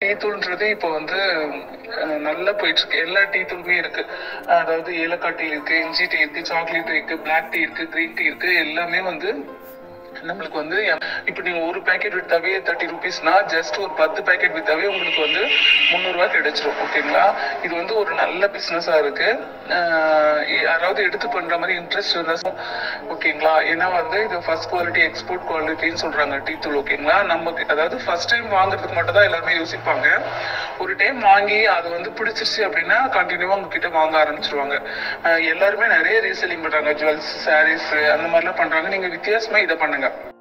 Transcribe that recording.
tea தூள்ன்றது இப்போ வந்து அஹ், நல்லா போயிட்டு இருக்கு எல்லா டீ தூளுமே இருக்கு அதாவது ஏலக்காய் டீ இருக்கு இஞ்சி டீ இருக்கு சாக்லேட் டீ இருக்கு பிளாக் டீ இருக்கு கிரீன் டீ இருக்கு எல்லாமே வந்து நம்மளுக்கு வந்து இப்போ நீங்க ஒரு பேக்கெட் வித்தாவே தேர்ட்டி ருபீஸ்னா ஜஸ்ட் ஒரு பத்து பேக்கெட் வித்தாவே உங்களுக்கு வந்து முந்நூறுரூவா கிடைச்சிரும் ஓகேங்களா இது வந்து ஒரு நல்ல பிஸ்னஸா இருக்கு ஆஹ் யாராவது எடுத்து பண்ற மாதிரி இன்ட்ரெஸ்ட் இருந்தா சொ- ஓகேங்களா ஏன்னா வந்து இது ஃபர்ஸ்ட் குவாலிட்டி எக்ஸ்போர்ட் குவாலிட்டின்னு சொல்றாங்க டீ தூள் ஓகேங்களா நமக்கு அதாவது ஃபர்ஸ்ட் டைம் வாங்குறதுக்கு மட்டும் தான் எல்லாருமே யோசிப்பாங்க ஒரு டைம் வாங்கி அது வந்து பிடிச்சிருச்சு அப்படின்னா கண்டினியூவா உங்ககிட்ட வாங்க ஆரம்பிச்சிருவாங்க ஆஹ் எல்லாருமே நிறைய ரீசெல்லிங் பண்றாங்க ஜுவல்ஸ் சாரீஸ் அந்த மாதிரிலாம் பண்றாங்க நீங்க வித்தியாசமா இதை பண்ணுங்க